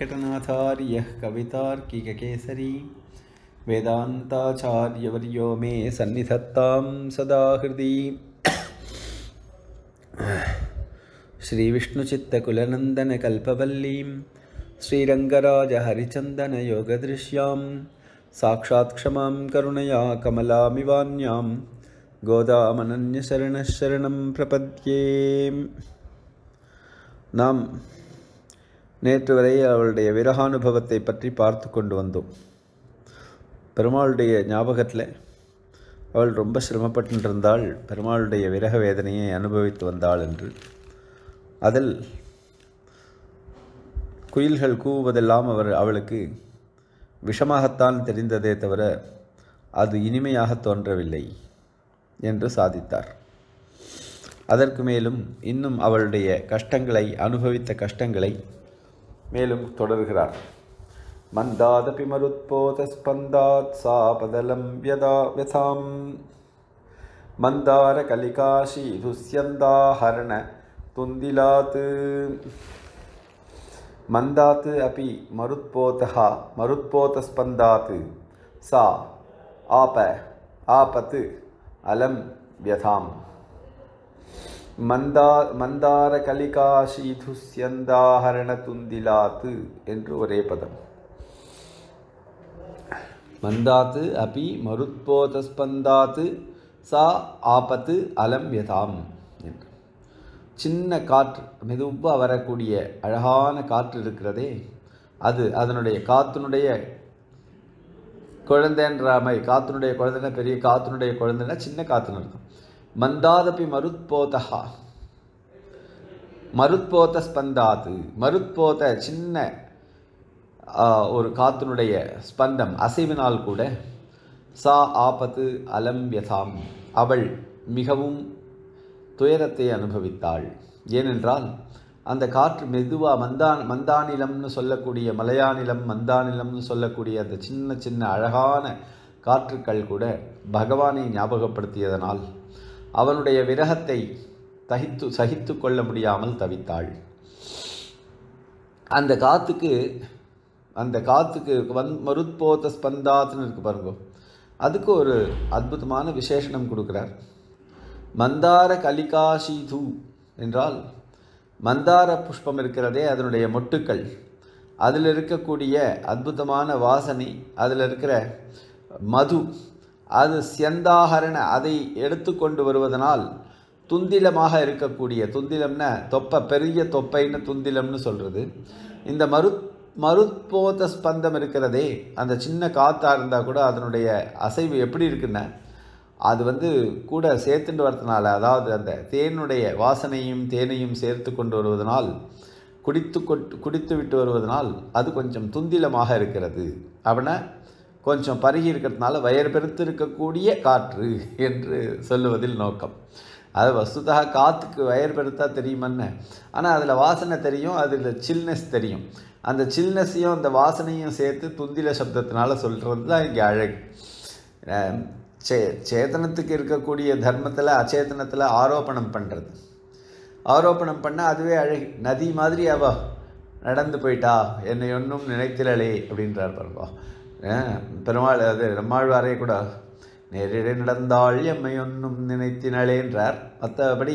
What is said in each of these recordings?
वेङ्कटनाथार्यः कवितार्किककेसरी वेदान्ताचार्यवर्यो मे सन्निधत्तां सदा हृदि श्रीविष्णुचित्तकुलनन्दनकल्पवल्लीं श्रीरङ्गराजहरिचन्दनयोगदृश्यां साक्षात् क्षमां करुणया कमलामिवान्यां गोदामनन्यशरणः शरणं प्रपद्ये நாம் நேற்று வரை அவளுடைய விரகானுபவத்தை பற்றி பார்த்து கொண்டு வந்தோம் பெருமாளுடைய ஞாபகத்தில் அவள் ரொம்ப சிரமப்பட்டு இருந்தாள் பெருமாளுடைய விரக வேதனையை அனுபவித்து வந்தாள் என்று அதில் குயில்கள் கூவுவதெல்லாம் அவர் அவளுக்கு விஷமாகத்தான் தெரிந்ததே தவிர அது இனிமையாக தோன்றவில்லை என்று சாதித்தார் அதற்கு மேலும் இன்னும் அவளுடைய கஷ்டங்களை அனுபவித்த கஷ்டங்களை மேலும் தொடர்கிறார் மந்தாதபி மருத்போத ஸ்பந்தாத் சாபதலம் யதா யதாம் மந்தார கலிகாஷி துஷ்யந்தாஹரண துந்திலாத் மந்தாத் அபி மருத்போதா மருத்போதஸ்பந்தாத் சா ஆப ஆபத் அலம் வியதாம் மந்தா மந்தார கலிகாஷீதுஸ்யந்தாஹரண துந்திலாத்து என்று ஒரே பதம் மந்தாத்து அபி மருத்போதஸ்பந்தாத்து சா ஆபத்து அலம் யதாம் என்று சின்ன காற்று மெதுவாக வரக்கூடிய அழகான காற்று இருக்கிறதே அது அதனுடைய காத்தினுடைய குழந்தைன்ற மாதிரி காத்தினுடைய குழந்தைன்னா பெரிய காத்தினுடைய குழந்தைன்னா சின்ன காத்துன்னு அர்த்தம் மந்தாதபி மருத்போதா மருத்போத ஸ்பந்தாத்து மருத்போத சின்ன ஒரு காத்தினுடைய ஸ்பந்தம் அசைவினால் கூட சா ஆபத்து அலம் யதாம் அவள் மிகவும் துயரத்தை அனுபவித்தாள் ஏனென்றால் அந்த காற்று மெதுவாக மந்தான் மந்தானிலம்னு சொல்லக்கூடிய மலையானிலம் மந்தானிலம்னு சொல்லக்கூடிய அந்த சின்ன சின்ன அழகான காற்றுக்கள் கூட பகவானை ஞாபகப்படுத்தியதனால் அவனுடைய விரகத்தை தகித்து சகித்து கொள்ள முடியாமல் தவித்தாள் அந்த காத்துக்கு அந்த காத்துக்கு வன் மருத்போத ஸ்பந்தாத்னு இருக்கு பாருங்க அதுக்கு ஒரு அற்புதமான விசேஷனம் கொடுக்குறார் மந்தார கலிகாஷீது என்றால் மந்தார புஷ்பம் இருக்கிறதே அதனுடைய மொட்டுக்கள் அதில் இருக்கக்கூடிய அற்புதமான வாசனை அதில் இருக்கிற மது அது சியந்தாகரண அதை எடுத்து கொண்டு வருவதனால் துந்திலமாக இருக்கக்கூடிய துந்திலம்னா தொப்பை பெரிய தொப்பைன்னு துந்திலம்னு சொல்கிறது இந்த மரு மருத்போத ஸ்பந்தம் இருக்கிறதே அந்த சின்ன காற்றாக இருந்தால் கூட அதனுடைய அசைவு எப்படி இருக்குன்னா அது வந்து கூட சேர்த்துட்டு வரதுனால அதாவது அந்த தேனுடைய வாசனையும் தேனையும் சேர்த்து கொண்டு வருவதனால் குடித்து கொட்டு குடித்து விட்டு வருவதனால் அது கொஞ்சம் துந்திலமாக இருக்கிறது அப்படின்னா கொஞ்சம் பருகி இருக்கிறதுனால வயர் பெருத்து இருக்கக்கூடிய காற்று என்று சொல்லுவதில் நோக்கம் அது வஸ்துதாக காற்றுக்கு வயர் பெருத்தா தெரியுமன்னு ஆனால் அதில் வாசனை தெரியும் அதில் சில்னஸ் தெரியும் அந்த சில்னஸையும் அந்த வாசனையும் சேர்த்து துந்தில சப்தத்தினால சொல்கிறது தான் இங்கே அழகு சே சேதனத்துக்கு இருக்கக்கூடிய தர்மத்தில் அச்சேதனத்தில் ஆரோப்பணம் பண்ணுறது ஆரோப்பணம் பண்ணால் அதுவே அழகு நதி மாதிரி அவ நடந்து போயிட்டா என்னை ஒன்றும் நினைத்திரலே அப்படின்றார் பாருங்க பெருமாள் அது நம்மாழ்வாரே கூட நேரிட நடந்தாள் எம்மை ஒன்றும் நினைத்தினளேன்றார் மற்றபடி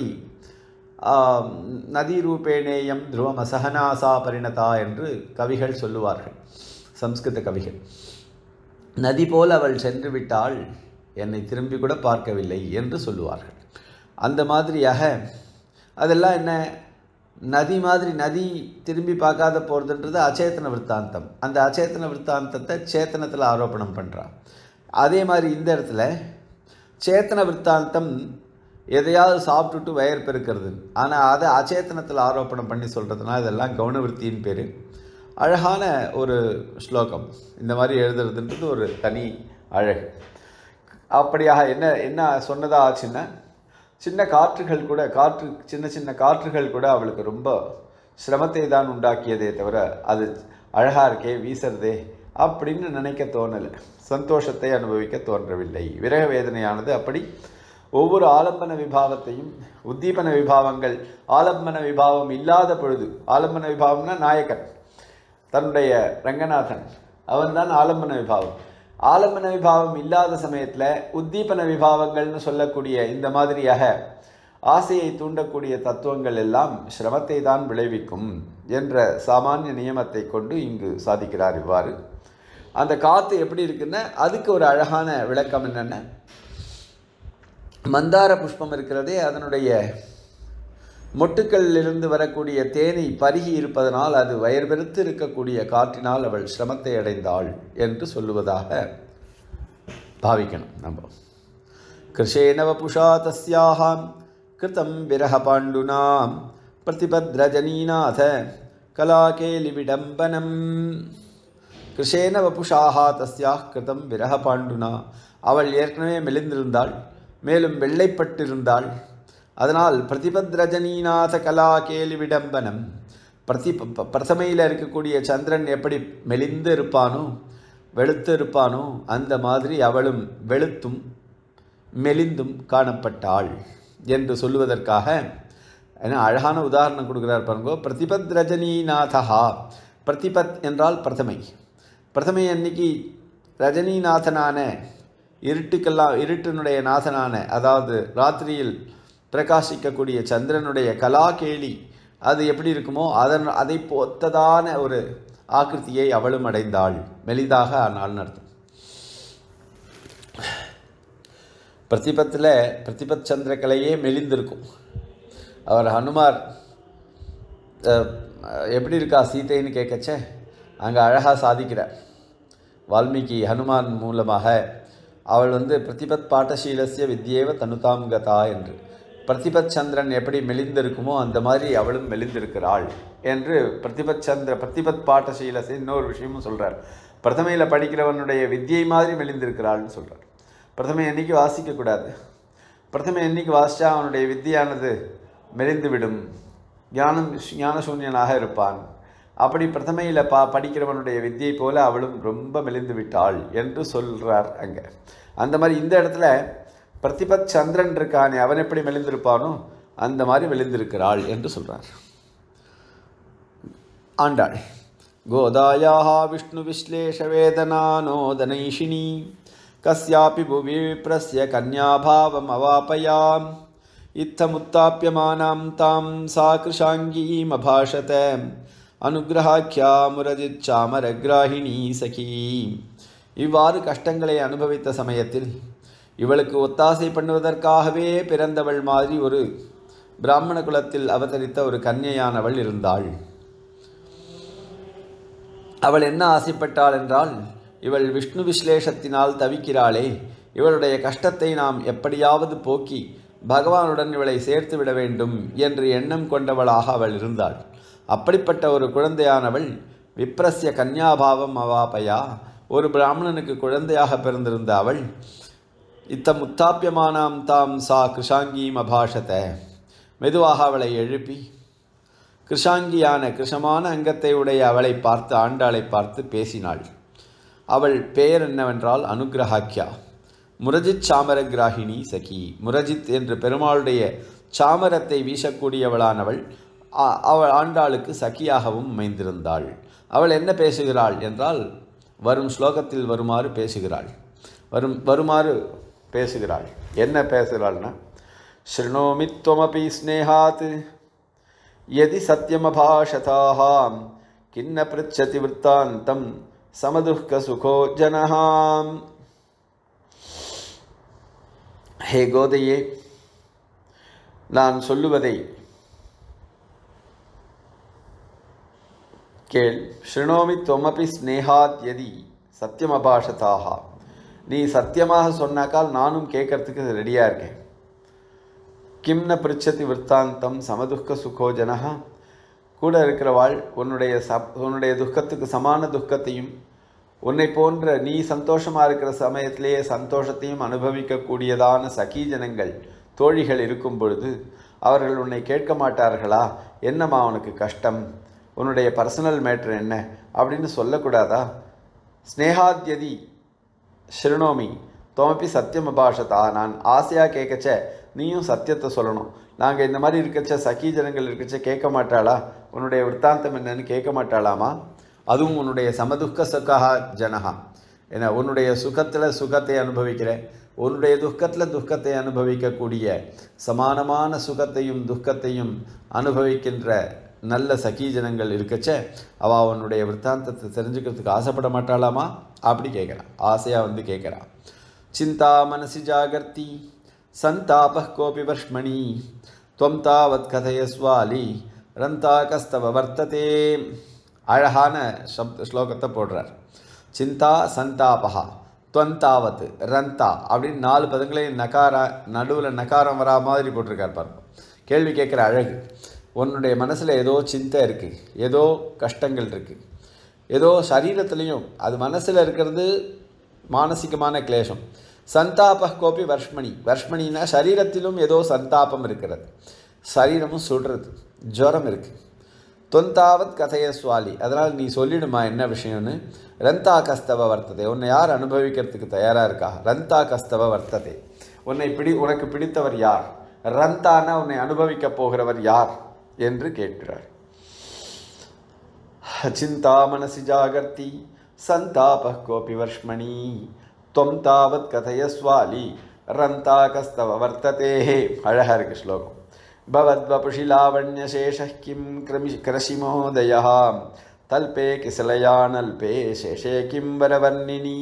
நதி ரூபேணேயம் துருவம் அசகனாசா பரிணதா என்று கவிகள் சொல்லுவார்கள் சம்ஸ்கிருத கவிகள் நதி போல் அவள் சென்று விட்டாள் என்னை திரும்பி கூட பார்க்கவில்லை என்று சொல்லுவார்கள் அந்த மாதிரியாக அதெல்லாம் என்ன நதி மாதிரி நதி திரும்பி பார்க்காத போகிறதுன்றது அச்சேத்தன விற்த்தாந்தம் அந்த அச்சேத்தன விற்த்தாந்தத்தை சேத்தனத்தில் ஆரோப்பணம் பண்ணுறான் அதே மாதிரி இந்த இடத்துல சேத்தன விற்த்தாந்தம் எதையாவது சாப்பிட்டுட்டு வயர் பெருக்கிறது ஆனால் அதை அச்சேத்தனத்தில் ஆரோப்பணம் பண்ணி சொல்கிறதுனால இதெல்லாம் கவனவிருத்தியின் பேர் அழகான ஒரு ஸ்லோகம் இந்த மாதிரி எழுதுறதுன்றது ஒரு தனி அழகு அப்படியாக என்ன என்ன சொன்னதா ஆச்சுன்னா சின்ன காற்றுகள் கூட காற்று சின்ன சின்ன காற்றுகள் கூட அவளுக்கு ரொம்ப சிரமத்தை தான் உண்டாக்கியதே தவிர அது அழகாக இருக்கே வீசுறதே அப்படின்னு நினைக்க தோணலை சந்தோஷத்தை அனுபவிக்க தோன்றவில்லை விரக வேதனையானது அப்படி ஒவ்வொரு ஆலம்பன விபாவத்தையும் உத்தீபன விபாவங்கள் ஆலம்பன விபாவம் இல்லாத பொழுது ஆலம்பன விபாவம்னா நாயகன் தன்னுடைய ரங்கநாதன் அவன்தான் ஆலம்பன விபாவம் ஆலம்பன விபாவம் இல்லாத சமயத்தில் உத்தீபன விபாவங்கள்னு சொல்லக்கூடிய இந்த மாதிரியாக ஆசையை தூண்டக்கூடிய தத்துவங்கள் எல்லாம் சிரமத்தை தான் விளைவிக்கும் என்ற சாமானிய நியமத்தை கொண்டு இங்கு சாதிக்கிறார் இவ்வாறு அந்த காற்று எப்படி இருக்குன்னா அதுக்கு ஒரு அழகான விளக்கம் என்னென்ன மந்தார புஷ்பம் இருக்கிறதே அதனுடைய மொட்டுக்களிலிருந்து வரக்கூடிய தேனை பருகி இருப்பதனால் அது வயர் பெருத்து இருக்கக்கூடிய காற்றினால் அவள் சிரமத்தை அடைந்தாள் என்று சொல்லுவதாக பாவிக்கணும் நம்ம கிருஷேன வபுஷா தஸ்யாஹாம் கிருதம் விரஹ பாண்டுனாம் பிரதிபத்ரஜனீநாத கலாகேலி விடம்பனம் கிருஷேன வபுஷாஹா தஸ்யாக கிருதம் விரஹ பாண்டுனா அவள் ஏற்கனவே மெலிந்திருந்தாள் மேலும் வெள்ளைப்பட்டிருந்தாள் அதனால் பிரதிபத்ரஜனீநாத கலா கேலி விடம்பனம் பிரதி பிரதமையில் இருக்கக்கூடிய சந்திரன் எப்படி மெலிந்து இருப்பானோ வெளுத்து இருப்பானோ அந்த மாதிரி அவளும் வெளுத்தும் மெலிந்தும் காணப்பட்டாள் என்று சொல்லுவதற்காக ஏன்னா அழகான உதாரணம் கொடுக்குறார் பாருங்கோ பிரதிபத் ரஜினிநாதா பிரதிபத் என்றால் பிரதமை பிரதமை அன்னைக்கு ரஜினிநாதனான இருட்டுக்கெல்லாம் இருட்டினுடைய நாதனான அதாவது ராத்திரியில் பிரகாசிக்கக்கூடிய சந்திரனுடைய கலா கேலி அது எப்படி இருக்குமோ அதன் அதை பொத்ததான ஒரு ஆக்கிருத்தியை அவளும் அடைந்தாள் மெலிதாக ஆனாள்னு அர்த்தம் பிரதிபத்தில் பிரதிபத் சந்திரக்கலையே மெலிந்திருக்கும் அவர் ஹனுமார் அஹ், எப்படி இருக்கா சீதைன்னு கேட்கச்சே அங்கே அழகாக சாதிக்கிறார் வால்மீகி ஹனுமான் மூலமாக அவள் வந்து பிரதிபத் பாட்டசீலசிய வித்யேவ தனுதாம் கதா என்று பிரதிபத் சந்திரன் எப்படி மெலிந்திருக்குமோ அந்த மாதிரி அவளும் மெலிந்திருக்கிறாள் என்று பிரதிபத் சந்திர பிரதிபத் பாட்டசீலசி இன்னொரு விஷயமும் சொல்கிறார் பிரதமையில் படிக்கிறவனுடைய வித்யை மாதிரி மெலிந்திருக்கிறாள்னு சொல்கிறார் பிரதமை என்னைக்கு வாசிக்கக்கூடாது பிரதமை என்னைக்கு வாசித்தா அவனுடைய வித்தியானது மெலிந்து விடும் ஞானம் ஞானசூன்யனாக இருப்பான் அப்படி பிரதமையில் பா படிக்கிறவனுடைய வித்தியை போல அவளும் ரொம்ப மெலிந்து விட்டாள் என்று சொல்கிறார் அங்கே அந்த மாதிரி இந்த இடத்துல பிரதிபத் சந்திரன் இருக்கானே அவன் எப்படி மெலிந்திருப்பானோ அந்த மாதிரி மெலிந்திருக்கிறாள் என்று சொல்கிறார் ஆண்டாள் கோதாயாக விஷ்ணு விஸ்லேஷ வேதனானோதனைஷினி கஸ்யாபி புவி விப்ரஸ்ய கன்யாபாவம் அவாபயாம் இத்தமுத்தாப்பியமானாம் தாம் சா கிருஷாங்கீம் அபாஷத அனுகிரகாக்கியா முரஜிச்சாமரகிராகிணி சகி இவ்வாறு கஷ்டங்களை அனுபவித்த சமயத்தில் இவளுக்கு ஒத்தாசை பண்ணுவதற்காகவே பிறந்தவள் மாதிரி ஒரு பிராமண குலத்தில் அவதரித்த ஒரு கன்யையானவள் இருந்தாள் அவள் என்ன ஆசைப்பட்டாள் என்றால் இவள் விஷ்ணு விஸ்லேஷத்தினால் தவிக்கிறாளே இவளுடைய கஷ்டத்தை நாம் எப்படியாவது போக்கி பகவானுடன் இவளை சேர்த்து விட வேண்டும் என்று எண்ணம் கொண்டவளாக அவள் இருந்தாள் அப்படிப்பட்ட ஒரு குழந்தையானவள் விப்ரஸ்ய கன்யாபாவம் அவாபயா ஒரு பிராமணனுக்கு குழந்தையாக பிறந்திருந்த அவள் இத்தம் உத்தாப்பியமானாம் தாம் சா கிருஷாங்கீம் அபாஷத மெதுவாக அவளை எழுப்பி கிருஷாங்கியான கிருஷமான அங்கத்தை உடைய அவளை பார்த்து ஆண்டாளை பார்த்து பேசினாள் அவள் பெயர் என்னவென்றால் அனுகிரகாக்கியா முரஜித் சாமரகிராகினி சகி முரஜித் என்று பெருமாளுடைய சாமரத்தை வீசக்கூடியவளானவள் ஆ- அவள் ஆண்டாளுக்கு சகியாகவும் அமைந்திருந்தாள் அவள் என்ன பேசுகிறாள் என்றால் வரும் ஸ்லோகத்தில் வருமாறு பேசுகிறாள் வரும் வருமாறு பேசுகிறாள் என்ன பேசுகிறாள்னா ஸ்ருணோமி त्वमपि ஸ்னேகாத் यदि सत्यमभाषताः किन्न पृच्छति वृत्तान्तं समदुःखसुखो जनः ஹே கோதையே நான் சொல்லுவதை கேள் ஸ்ருணோமி தொமபி ஸ்னேகாத் யதி சத்தியம் அபாஷதாக நீ சத்தியமாக சொன்னாக்கால் நானும் கேட்கறதுக்கு ரெடியாக இருக்கேன் கிம் ந பிரிச்சதி விற்த்தாந்தம் சமதுக்க சுகோ ஜனஹா கூட இருக்கிறவாள் உன்னுடைய சப் உன்னுடைய துக்கத்துக்கு சமான துக்கத்தையும் உன்னை போன்ற நீ சந்தோஷமாக இருக்கிற சமயத்திலேயே சந்தோஷத்தையும் அனுபவிக்கக்கூடியதான சகீ ஜனங்கள் தோழிகள் இருக்கும் பொழுது அவர்கள் உன்னை கேட்க மாட்டார்களா என்னம்மா உனக்கு கஷ்டம் உன்னுடைய பர்சனல் மேட்ரு என்ன அப்படின்னு சொல்லக்கூடாதா ஸ்னேகாத்யதி ஸ்ருணோமி தோமப்பி சத்தியம் அபாஷதா நான் ஆசையாக கேட்கச்ச நீயும் சத்தியத்தை சொல்லணும் நாங்கள் இந்த மாதிரி இருக்கச்ச சகி ஜனங்கள் இருக்கச்ச கேட்க மாட்டாளா உன்னுடைய விற்த்தாந்தம் என்னன்னு கேட்க மாட்டாளாமா அதுவும் உன்னுடைய சமதுக்க சுகா ஜனஹா ஏன்னா உன்னுடைய சுகத்தில் சுகத்தை அனுபவிக்கிற உன்னுடைய துக்கத்தில் துக்கத்தை அனுபவிக்கக்கூடிய சமானமான சுகத்தையும் துக்கத்தையும் அனுபவிக்கின்ற நல்ல சகீஜனங்கள் இருக்கச்ச அவ அவனுடைய விற்த்தாந்தத்தை தெரிஞ்சுக்கிறதுக்கு ஆசைப்பட மாட்டாளாமா அப்படி கேட்குறான் ஆசையாக வந்து கேட்குறான் சிந்தா மனசி ஜாகர்த்தி சந்தாப கோபி வர்ஷ்மணி துவம் தாவத் கதையஸ்வாலி ரந்தாகஸ்தவ வர்த்ததே அழகான சப்த ஸ்லோகத்தை போடுறார் சிந்தா சந்தாபகா துவந்தாவத் ரந்தா அப்படின்னு நாலு பதங்களையும் நகாரா நடுவில் நகாரம் வரா மாதிரி போட்டிருக்கார் பாருங்க கேள்வி கேட்குற அழகு உன்னுடைய மனசில் ஏதோ சிந்தை இருக்குது ஏதோ கஷ்டங்கள் இருக்குது ஏதோ சரீரத்துலேயும் அது மனசில் இருக்கிறது மானசிகமான கிளேஷம் சந்தாப கோபி வர்ஷ்மணி வர்ஷ்மணினா சரீரத்திலும் ஏதோ சந்தாபம் இருக்கிறது சரீரமும் சுடுறது ஜுரம் இருக்குது தொந்தாவத் கதைய சுவாலி அதனால் நீ சொல்லிடுமா என்ன விஷயம்னு ரந்தா கஸ்தவ வர்த்ததே உன்னை யார் அனுபவிக்கிறதுக்கு தயாராக இருக்கா ரந்தா கஸ்தவ வர்த்ததே உன்னை பிடி உனக்கு பிடித்தவர் யார் ரந்தானா உன்னை அனுபவிக்கப் போகிறவர் யார் என்று கேட்கிறார் சிந்தா மனசி ஜாகர்த்தி சந்தாப கோபி வர்ஷ்மணி தொம் தாவத் கதையஸ்வாலி ரந்தா கஸ்தவ வர்த்ததே அழகா இருக்கு ஸ்லோகம் भवद्वपुषि लावण्यशेषः किं क्रमि क्रशिमोदयः तल्पे किसलयानल्पे शेषे किं वरवर्णिनी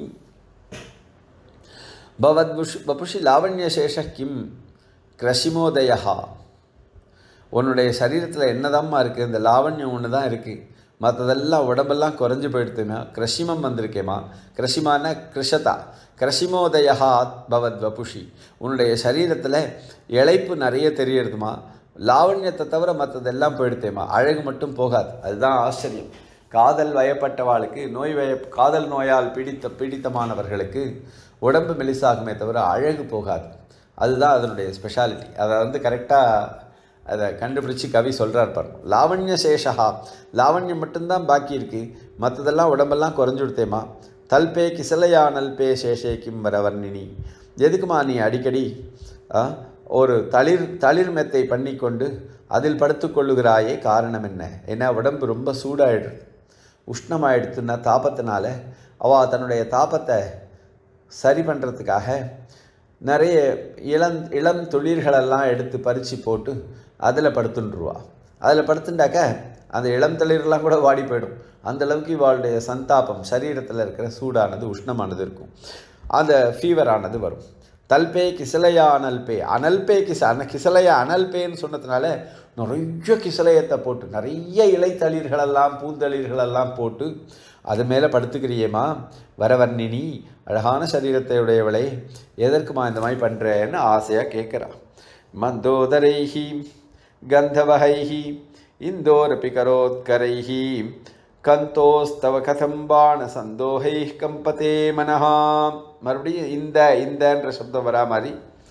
भवद्वुष वपुषि लावण्यशेषः किं क्रशिमोदयः உன்னுடைய சரீரத்தில் என்னதாம்மா இருக்குது இந்த லாவண்யம் ஒன்று தான் இருக்குது மற்றதெல்லாம் உடம்பெல்லாம் குறைஞ்சு போயிடுதுன்னா கிரஷிமம் வந்திருக்கேம்மா கிரஷிமான கிருஷதா கிரஷிமோதயா பவத் வபுஷி உன்னுடைய சரீரத்தில் இழைப்பு நிறைய தெரியறதுமா லாவண்யத்தை தவிர மற்றதெல்லாம் போயிடுத்தேம்மா அழகு மட்டும் போகாது அதுதான் ஆச்சரியம் காதல் வயப்பட்டவாளுக்கு நோய் வய காதல் நோயால் பிடித்த பீடித்தமானவர்களுக்கு உடம்பு மெலிசாகுமே தவிர அழகு போகாது அதுதான் அதனுடைய ஸ்பெஷாலிட்டி அதை வந்து கரெக்டாக அதை கண்டுபிடிச்சி கவி சொல்கிறார் பாருங்க லாவண்ய சேஷா லாவண்யம் மட்டும்தான் பாக்கி இருக்குது மற்றதெல்லாம் உடம்பெல்லாம் குறைஞ்சு கொடுத்தேம்மா தல்பே கிசலையா நல்பே சேஷே கிம் வரவர்ணினி எதுக்குமா நீ அடிக்கடி ஆ, ஒரு தளிர் தளிர் மெத்தை பண்ணிக்கொண்டு அதில் படுத்துக்கொள்ளுகிறாயே காரணம் என்ன ஏன்னா உடம்பு ரொம்ப சூடாயிடுது உஷ்ணமாயிடுத்துன்னா தாபத்தினால அவள் தன்னுடைய தாபத்தை சரி பண்ணுறதுக்காக நிறைய இளம் இளம் துளிர்களெல்லாம் எடுத்து பறித்து போட்டு அதில் படுத்துட்டுருவா அதில் படுத்துட்டாக்க அந்த இளம் தளிரெல்லாம் கூட வாடி போயிடும் அந்த அளவுக்கு இவாளுடைய சந்தாபம் சரீரத்தில் இருக்கிற சூடானது உஷ்ணமானது இருக்கும் அந்த ஃபீவரானது வரும் தல்பே கிசலையா அனல்பே அனல்பே கிச அன கிசலையா அனல்பேன்னு சொன்னதுனால நிறைய கிசலையத்தை போட்டு நிறைய இலைத்தளிர்களெல்லாம் பூந்தளிர்களெல்லாம் போட்டு அது மேலே படுத்துக்கிறியேம்மா வரவர்ணினி அழகான சரீரத்தை உடையவளே எதற்குமா இந்த மாதிரி பண்ணுறேன்னு ஆசையாக கேட்குறா மந்தோதரைஹி கந்தவகைஹி இந்தோரபி கரோத்கரைஹி கந்தோஸ்தவ கதம் பாண சந்தோகை கம்பதே மனஹா மறுபடியும் இந்த இந்தன்ற சப்தம் வரா மாதிரி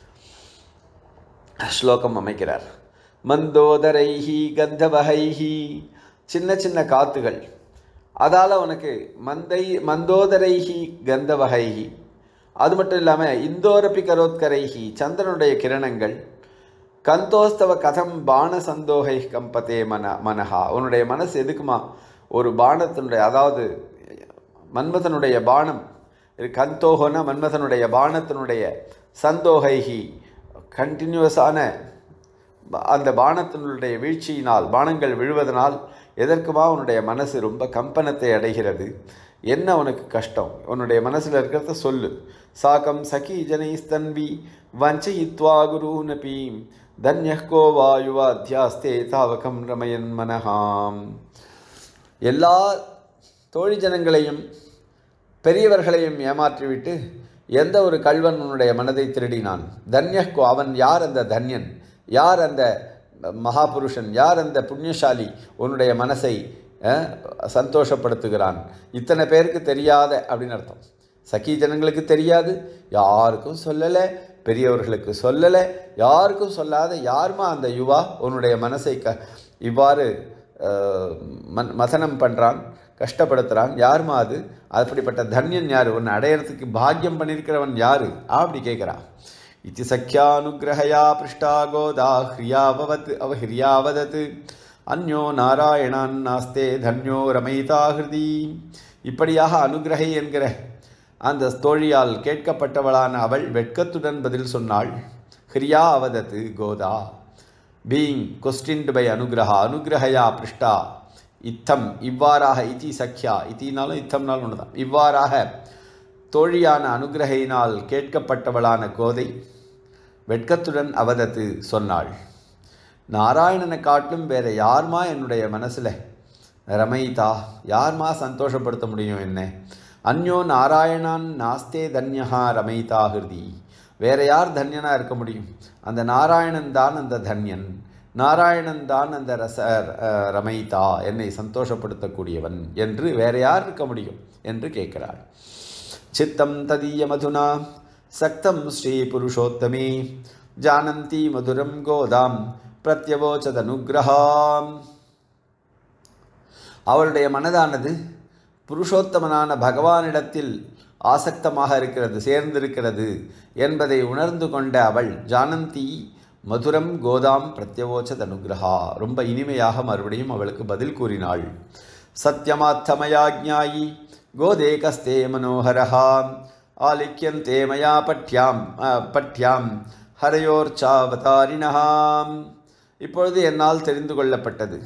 ஸ்லோகம் அமைக்கிறார் மந்தோதரைஹி கந்தவகைஹி சின்ன சின்ன காத்துகள் அதால் உனக்கு மந்தை மந்தோதரைஹி கந்தவகைஹி அது மட்டும் இல்லாமல் இந்தோரப்பி கரோத்கரைஹி சந்திரனுடைய கிரணங்கள் கந்தோஸ்தவ கதம் பான சந்தோகை கம்பதே மன மனஹா உன்னுடைய மனசு எதுக்குமா ஒரு பானத்தினுடைய அதாவது மன்மதனுடைய பானம் இது கந்தோகோனா மன்மதனுடைய பானத்தினுடைய சந்தோகைஹி கண்டினியூஸான அந்த பானத்தினுடைய வீழ்ச்சியினால் பானங்கள் விழுவதனால் எதற்குமா உன்னுடைய மனசு ரொம்ப கம்பனத்தை அடைகிறது என்ன உனக்கு கஷ்டம் உன்னுடைய மனசில் இருக்கிறத சொல்லு சாக்கம் சகி ஜனைஸ்தன்வி வஞ்சயித்வா குருநபி தன்யக்கோ வாயுவாத்தியாஸ்தே தாவகம் ரமயன் மனஹாம் எல்லா தோழி ஜனங்களையும் பெரியவர்களையும் ஏமாற்றிவிட்டு எந்த ஒரு கல்வன் உன்னுடைய மனதை திருடினான் தன்யக்கோ அவன் யார் அந்த தன்யன் யார் அந்த மகாபுருஷன் யார் அந்த புண்ணியசாலி உன்னுடைய மனசை அஹ், சந்தோஷப்படுத்துகிறான் இத்தனை பேருக்கு தெரியாத அப்படின்னு அர்த்தம் சகி ஜனங்களுக்கு தெரியாது யாருக்கும் சொல்லலை பெரியவர்களுக்கு சொல்லலை யாருக்கும் சொல்லாத யாருமா அந்த யுவா உன்னுடைய மனசை க இவ்வாறு அஹ், மன் மதனம் பண்ணுறான் கஷ்டப்படுத்துகிறான் யாருமா அது அப்படிப்பட்ட தன்யன் யார் உன்னை அடையிறதுக்கு பாக்கியம் பண்ணியிருக்கிறவன் யாரு அப்படி கேட்குறான் इति सख्यानुग्रहया पृष्टा गोदा ह्रियाववत् अवह्रियावदत् அந்யோ நாராயணான் நாஸ்தே தன்யோ ரமைதா ஹிருதி இப்படியாக அனுகிரகை என்கிற அந்த தோழியால் கேட்கப்பட்டவளான அவள் வெட்கத்துடன் பதில் சொன்னாள் ஹிரியா அவதத்து கோதா பீயிங் கொஸ்டின்டு பை அனுகிரகா அனுகிரகையா பிருஷ்டா இத்தம் இவ்வாறாக இதி சக்யா இத்தினாலும் இத்தம்னாலும் ஒன்று தான் இவ்வாறாக தோழியான அனுகிரகையினால் கேட்கப்பட்டவளான கோதை வெட்கத்துடன் அவதத்து சொன்னாள் நாராயணனை காட்டிலும் வேற யார்மா என்னுடைய மனசில் ரமைதா யார்மா சந்தோஷப்படுத்த முடியும் என்ன அந்யோ நாராயணான் நாஸ்தே தன்யஹா ரமைதா ஹிருதி வேற யார் தன்யனா இருக்க முடியும் அந்த நாராயணன் தான் அந்த தன்யன் நாராயணன் தான் அந்த ரச அஹ், ரமைதா என்னை சந்தோஷப்படுத்தக்கூடியவன் என்று வேற யார் இருக்க முடியும் என்று கேட்கிறாள் சித்தம் ததீய மதுனா சக்தம் ஸ்ரீ புருஷோத்தமே ஜானந்தி மதுரம் கோதாம் பிரத்யவோச்சதனுகிரகாம் அவளுடைய மனதானது புருஷோத்தமனான பகவானிடத்தில் ஆசக்தமாக இருக்கிறது சேர்ந்திருக்கிறது என்பதை உணர்ந்து கொண்ட அவள் ஜானந்தி மதுரம் கோதாம் பிரத்யவோச்ச தனுகிரகா ரொம்ப இனிமையாக மறுபடியும் அவளுக்கு பதில் கூறினாள் சத்யமாத்தமயாஜ்ஞாயி கோதேகஸ்தே மனோகரஹா ஆலிக்கியந்தே மயா பட்யாம் அ, பட்யாம் ஹரையோர்ச்சாவதாரிணஹாம் இப்பொழுது என்னால் தெரிந்து கொள்ளப்பட்டது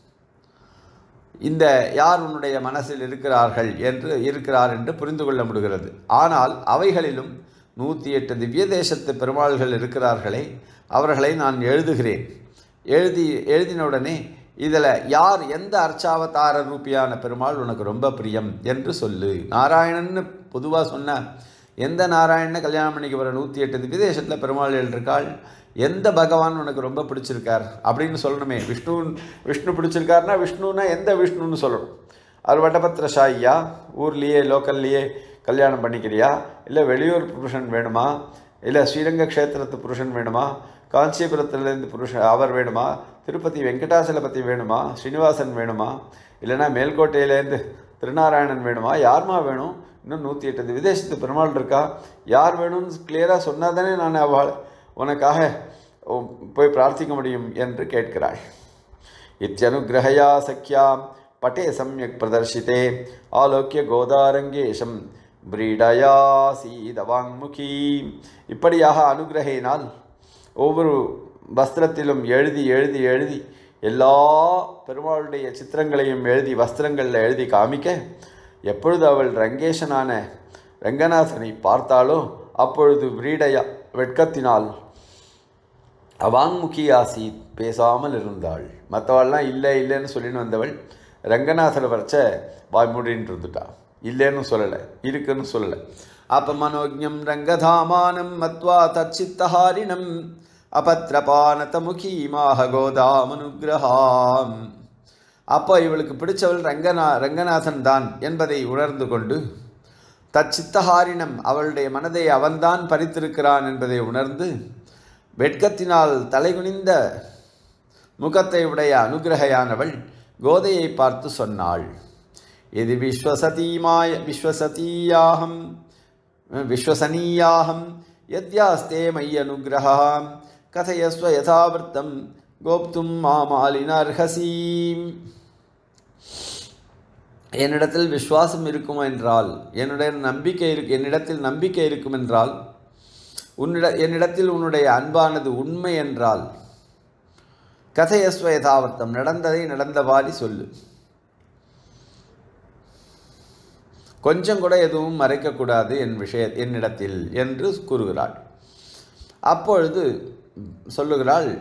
இந்த யார் உன்னுடைய மனசில் இருக்கிறார்கள் என்று இருக்கிறார் என்று புரிந்து கொள்ள முடிகிறது ஆனால் அவைகளிலும் நூற்றி எட்டு திவ்ய தேசத்து பெருமாள்கள் இருக்கிறார்களே அவர்களை நான் எழுதுகிறேன் எழுதி எழுதினவுடனே இதில் யார் எந்த அர்ச்சாவதார ரூபியான பெருமாள் உனக்கு ரொம்ப பிரியம் என்று சொல்லு நாராயணன்னு பொதுவாக சொன்ன எந்த நாராயணனை கல்யாணம் பண்ணிக்க போகிற நூற்றி எட்டு திவ்ய தேசத்தில் பெருமாள்கள் இருக்காள் எந்த பகவான் உனக்கு ரொம்ப பிடிச்சிருக்கார் அப்படின்னு சொல்லணுமே விஷ்ணு விஷ்ணு பிடிச்சிருக்காருன்னா விஷ்ணுனா எந்த விஷ்ணுன்னு சொல்லணும் அவர் வட்டபத்திரசாயியா ஊர்லேயே லோக்கல்லையே கல்யாணம் பண்ணிக்கிறியா இல்லை வெளியூர் புருஷன் வேணுமா இல்லை ஸ்ரீரங்க க்ஷேத்திரத்து புருஷன் வேணுமா காஞ்சிபுரத்துலேருந்து புருஷன் அவர் வேணுமா திருப்பதி வெங்கடாசலபதி வேணுமா ஸ்ரீனிவாசன் வேணுமா இல்லைன்னா மேல்கோட்டையிலேருந்து திருநாராயணன் வேணுமா யாருமா வேணும் இன்னும் நூற்றி எட்டு விதேசத்து பெருமாள் இருக்கா யார் வேணும்னு கிளியராக சொன்னால் தானே நான் அவள் உனக்காக உம், போய் பிரார்த்திக்க முடியும் என்று கேட்கிறாள் இத்தியனுகிரகயா சக்கியாம் பட்டே சம்யக் பிரதர்ஷிதே ஆலோக்கிய கோதாரங்கேஷம் பிரீடயா சீதவாங்முகி இப்படியாக அனுகிரகையினால் ஒவ்வொரு வஸ்திரத்திலும் எழுதி எழுதி எழுதி எல்லா பெருமாளுடைய சித்திரங்களையும் எழுதி வஸ்திரங்களில் எழுதி காமிக்க எப்பொழுது அவள் ரங்கேஷனான ரங்கநாதனை பார்த்தாளோ அப்பொழுது விரீடையா வெட்கத்தினால் அவாங்முகி ஆசீத் பேசாமல் இருந்தாள் மற்றவாள்லாம் இல்லை இல்லைன்னு சொல்லின்னு வந்தவள் ரங்கநாதரை வரைச்ச வாய் மூடின்னு இருந்துட்டா இல்லைன்னு சொல்லலை இருக்குன்னு சொல்லலை அப்ப மனோஜம் ரங்கதாமானம் மத்வா தச்சித்தஹாரிணம் அபத்ரபானதமுகீமாக கோதாமனுகிரகாம் அப்போ இவளுக்கு பிடிச்சவள் ரங்கநா ரங்கநாதன் தான் என்பதை உணர்ந்து கொண்டு தச்சித்தஹாரிணம் அவளுடைய மனதை அவன்தான் பறித்திருக்கிறான் என்பதை உணர்ந்து வெட்கத்தினால் தலைகுனிந்த முகத்தை உடைய அனுகிரகையானவள் கோதையை பார்த்து சொன்னாள் இது விஸ்வசதீமாய விஸ்வசதீயாகம் விஸ்வசனீயாகம் யத்யாஸ்தே மை அனுகிரகாம் கதையஸ்வ யதாவிருத்தம் கோப்தும் மாமாலினர்ஹசீம் என்னிடத்தில் விசுவாசம் இருக்கும் என்றால் என்னுடைய நம்பிக்கை இருக்கு என்னிடத்தில் நம்பிக்கை இருக்கும் என்றால் உன்னிட என்னிடத்தில் உன்னுடைய அன்பானது உண்மை என்றால் கதையஸ்வ யதாவர்த்தம் நடந்ததை நடந்தவாறி சொல்லு கொஞ்சம் கூட எதுவும் மறைக்கக்கூடாது என் விஷய என்னிடத்தில் என்று கூறுகிறாள் அப்பொழுது சொல்லுகிறாள்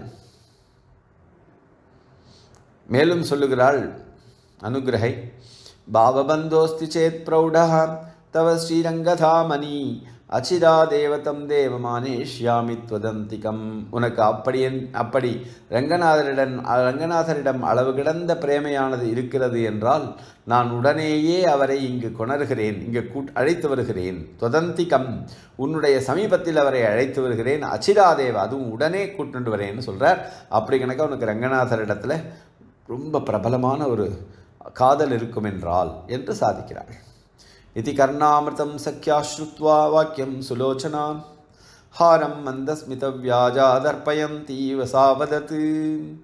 மேலும் சொல்லுகிறாள் அனுகிரகை பாவபந்தோஸ்தி சேத் பிரௌடா தவ ஸ்ரீரங்கதாமணி அச்சிரா தேவதம் தேவமானேஷ்யாமி துவதந்திகம் உனக்கு அப்படி என் அப்படி ரங்கநாதரிடம் ரங்கநாதரிடம் அளவு கிடந்த பிரேமையானது இருக்கிறது என்றால் நான் உடனேயே அவரை இங்கு கொணர்கிறேன் இங்கு கூட் அழைத்து வருகிறேன் துவதந்திகம் உன்னுடைய சமீபத்தில் அவரை அழைத்து வருகிறேன் அச்சிராதேவ அதுவும் உடனே கூட்டுண்டு வரேன்னு சொல்கிறார் அப்படி கணக்க உனக்கு ரங்கநாதரிடத்தில் ரொம்ப பிரபலமான ஒரு காதல் இருக்கும் என்றால் என்று சாதிக்கிறாள் इति कर्णामृतं सख्या श्रुत्वा वाक्यं सुलोचना हारं मन्दस्मितव्याजादर्पयन्तीव सा वदत्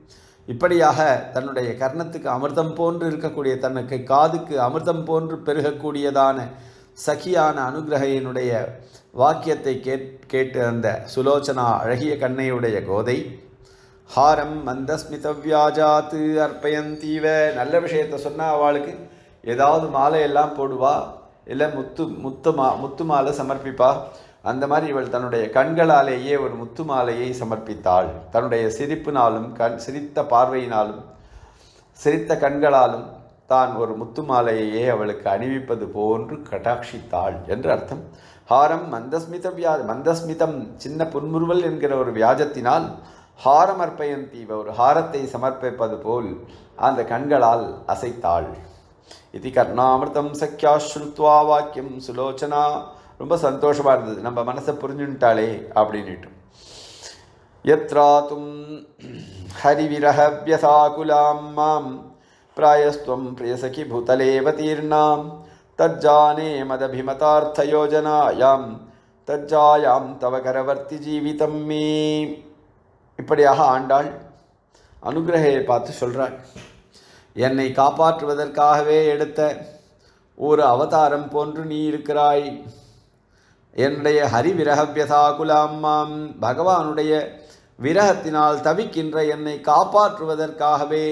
இப்படியாக தன்னுடைய கர்ணத்துக்கு அமிர்தம் போன்று இருக்கக்கூடிய தனக்கு காதுக்கு அமிர்தம் போன்று பெருகக்கூடியதான சகியான அனுகிரகையினுடைய வாக்கியத்தை கேட் கேட்டு அந்த சுலோச்சனா அழகிய கண்ணையுடைய கோதை ஹாரம் மந்தஸ்மித வியாஜாத்து அர்ப்பயந்தீவ நல்ல விஷயத்தை சொன்னால் அவளுக்கு ஏதாவது மாலையெல்லாம் போடுவா இல்லை முத்து முத்து மா முத்து மாலை சமர்ப்பிப்பா அந்த மாதிரி இவள் தன்னுடைய கண்களாலேயே ஒரு முத்து மாலையை சமர்ப்பித்தாள் தன்னுடைய சிரிப்பினாலும் கண் சிரித்த பார்வையினாலும் சிரித்த கண்களாலும் தான் ஒரு முத்து மாலையையே அவளுக்கு அணிவிப்பது போன்று கடாட்சித்தாள் என்று அர்த்தம் ஹாரம் மந்தஸ்மித வியா மந்தஸ்மிதம் சின்ன புன்முறுவல் என்கிற ஒரு வியாஜத்தினால் ஹாரம் அர்ப்பயந்தீவ ஒரு ஹாரத்தை சமர்ப்பிப்பது போல் அந்த கண்களால் அசைத்தாள் இது கர்ணாமிர்தம் சக்கியா ஸ்ருத்வா வாக்கியம் சுலோச்சனா ரொம்ப சந்தோஷமா இருந்தது நம்ம மனசை புரிஞ்சுட்டாளே அப்படின்னுட்டு यत्रातुं हरिविरहव्यसाकुलां मां प्रायस्त्वं प्रियसखि भूतलेऽवतीर्णां तज्जाने मदभिमतार्थयोजनायां तज्जायां तव करवर्ति जीवितं मे இப்படியாக ஆண்டாள் அனுகிரகையை பார்த்து சொல்கிறாள் என்னை காப்பாற்றுவதற்காகவே எடுத்த ஒரு அவதாரம் போன்று நீ இருக்கிறாய் என்னுடைய ஹரி விரகவியதாகுலாம்மாம் பகவானுடைய விரகத்தினால் தவிக்கின்ற என்னை காப்பாற்றுவதற்காகவே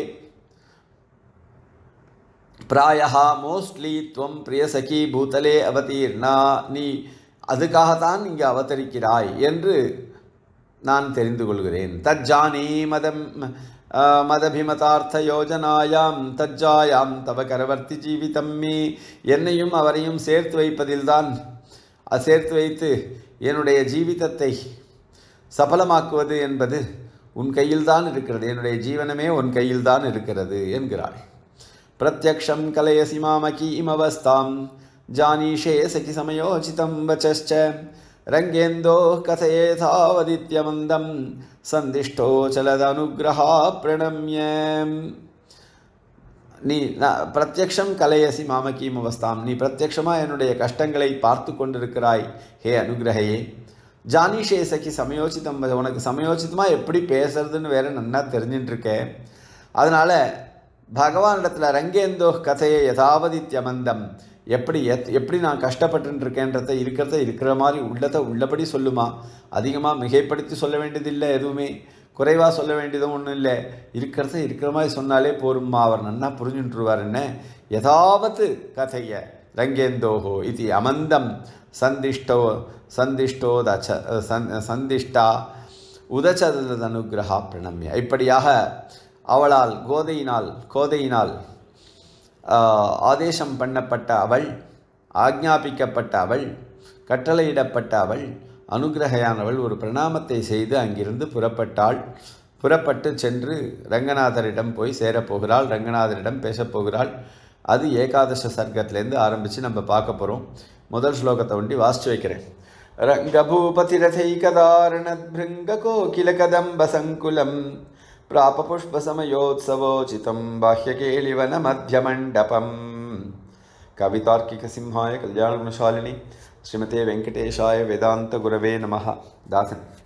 பிராயா மோஸ்ட்லி துவம் பிரியசகி பூதலே அவதீர்ணா நீ அதுக்காகத்தான் இங்கே அவதரிக்கிறாய் என்று நான் தெரிந்து கொள்கிறேன் தஜ்ஜானே மதம் மதபிமதார்த்த யோஜனாயாம் தஜ்ஜாயாம் தவ கரவர்த்தி ஜீவிதம் மே என்னையும் அவரையும் சேர்த்து வைப்பதில்தான் அது சேர்த்து வைத்து என்னுடைய ஜீவிதத்தை சபலமாக்குவது என்பது உன் கையில்தான் இருக்கிறது என்னுடைய ஜீவனமே உன் கையில்தான் இருக்கிறது என்கிறாள் பிரத்யக்ஷம் கலயசி மாமகி இமவஸ்தாம் ஜானீஷே சகி சமயோசிதம் வச்சச்ச ரங்கேந்தோ கதையே தாவதித்யமந்தம் சந்திஷ்டோ சலதனுகிரகா பிரணம்யம் நீ நான் பிரத்யக்ஷம் கலையசி மாமக்கீம் அவஸ்தாம் நீ பிரத்யக்ஷமாக என்னுடைய கஷ்டங்களை பார்த்து கொண்டிருக்கிறாய் ஹே அனுகிரகையே ஜானிஷே சகி சமயோசிதம் உனக்கு சமயோசிதமாக எப்படி பேசுறதுன்னு வேற நன்னா தெரிஞ்சுட்டு இருக்கேன் அதனால் பகவானிடத்தில் ரங்கேந்தோ கதையை யதாவதித்யமந்தம் எப்படி எத் எப்படி நான் கஷ்டப்பட்டு இருக்கேன்றதை இருக்கிறத இருக்கிற மாதிரி உள்ளதை உள்ளபடி சொல்லுமா அதிகமாக மிகைப்படுத்தி சொல்ல வேண்டியதில்லை எதுவுமே குறைவாக சொல்ல வேண்டியதும் ஒன்றும் இல்லை இருக்கிறத இருக்கிற மாதிரி சொன்னாலே போரும்மா அவர் நன்னா புரிஞ்சுட்டுருவார் என்ன யதாவத்து கதைய ரங்கேந்தோஹோ இது அமந்தம் சந்திஷ்டோ சந்திஷ்டோ தச்ச சந் சந்திஷ்டா உதச்சதது அனுகிரகா பிரணம்ய இப்படியாக அவளால் கோதையினால் கோதையினால் ஆதேசம் பண்ணப்பட்ட அவள் ஆக்ஞாபிக்கப்பட்ட அவள் கட்டளையிடப்பட்ட அவள் அனுகிரகையானவள் ஒரு பிரணாமத்தை செய்து அங்கிருந்து புறப்பட்டாள் புறப்பட்டு சென்று ரங்கநாதரிடம் போய் சேரப்போகிறாள் ரங்கநாதரிடம் பேசப்போகிறாள் அது ஏகாதச சர்க்கத்திலேருந்து ஆரம்பித்து நம்ம பார்க்க போகிறோம் முதல் ஸ்லோகத்தை ஒண்டி வாசிச்சு வைக்கிறேன் रङ्गभूपतिरथैकदारणद्भृङ्गकोकिलकदम्बसङ्कुलं प्रापपुष्पसमयोत्सवोचितं बाह्यकेलिवनमध्यमण्डपम् कवितार्किकसिंहाय कल्याणगुणशालिनि श्रीमते वेङ्कटेशाय वेदान्तगुरवे नमः दासन्